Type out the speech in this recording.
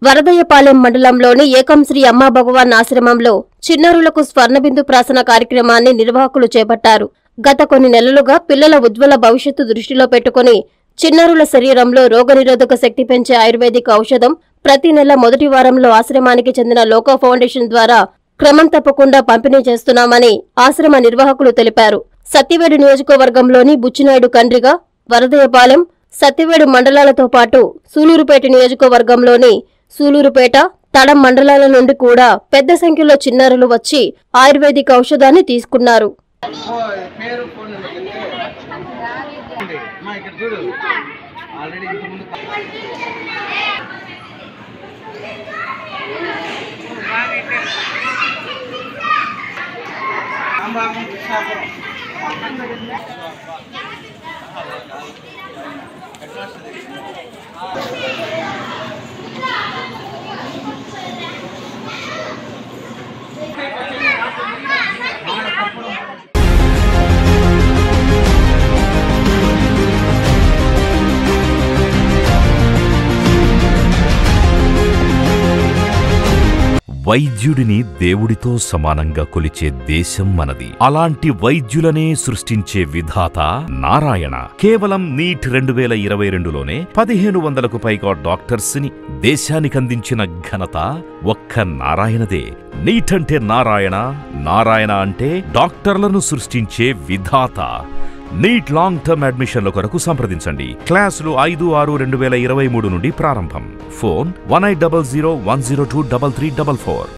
వరదయ్యపాలెం మండలంలోని ఏకంశ్రీ అమ్మా భగవాన్ ఆశ్రమంలో చిన్నారులకు స్వర్ణబిందు ప్రాసన కార్యక్రమాన్ని నిర్వాహకులు చేపట్టారు గత కొన్ని నెలలుగా పిల్లల ఉజ్వల భవిష్యత్తు దృష్టిలో పెట్టుకుని చిన్నారుల శరీరంలో రోగనిరోధక శక్తి పెంచే ఆయుర్వేదిక్ ఔషధం ప్రతి నెల మొదటి వారంలో ఆశ్రమానికి చెందిన లోకో ఫౌండేషన్ ద్వారా క్రమం తప్పకుండా పంపిణీ చేస్తున్నామని ఆశ్రమ నిర్వాహకులు తెలిపారు సత్యవేడు నియోజకవర్గంలోని బుచ్చినాయుడు కండ్రిగా వరదయపాలెం సత్యవేడు మండలాలతో పాటు సూలూరుపేట నియోజకవర్గంలోని సూలూరుపేట తడం మండలాల నుండి కూడా పెద్ద సంఖ్యలో చిన్నారులు వచ్చి ఆయుర్వేదిక్ ఔషధాన్ని తీసుకున్నారు ఓ, పేరు ఫోన్ నెంబర్ చెప్తే మా ఇక్కడ చూడు ఆల్రెడీ ఇంతకుముందు రాంబాబు కృష్ణాపురం వైద్యుడిని దేవుడితో సమానంగా కొలిచే దేశం మనది అలాంటి వైద్యులనే సృష్టించే విధాత నారాయణ కేవలం నీట్ రెండు వేల ఇరవై రెండులోనే పదిహేను వందలకు పైగా డాక్టర్స్ ని దేశానికందించిన ఘనత ఒక్క నారాయణదే నీట్ అంటే నారాయణ నారాయణ అంటే డాక్టర్లను సృష్టించే విధాత నీట్ లాంగ్ టర్మ్ అడ్మిషన్ల కొరకు సంప్రదించండి క్లాసులు ఐదు ఆరు రెండు వేల ఇరవై మూడు నుండి ప్రారంభం phone one eight double zero one zero two double three double four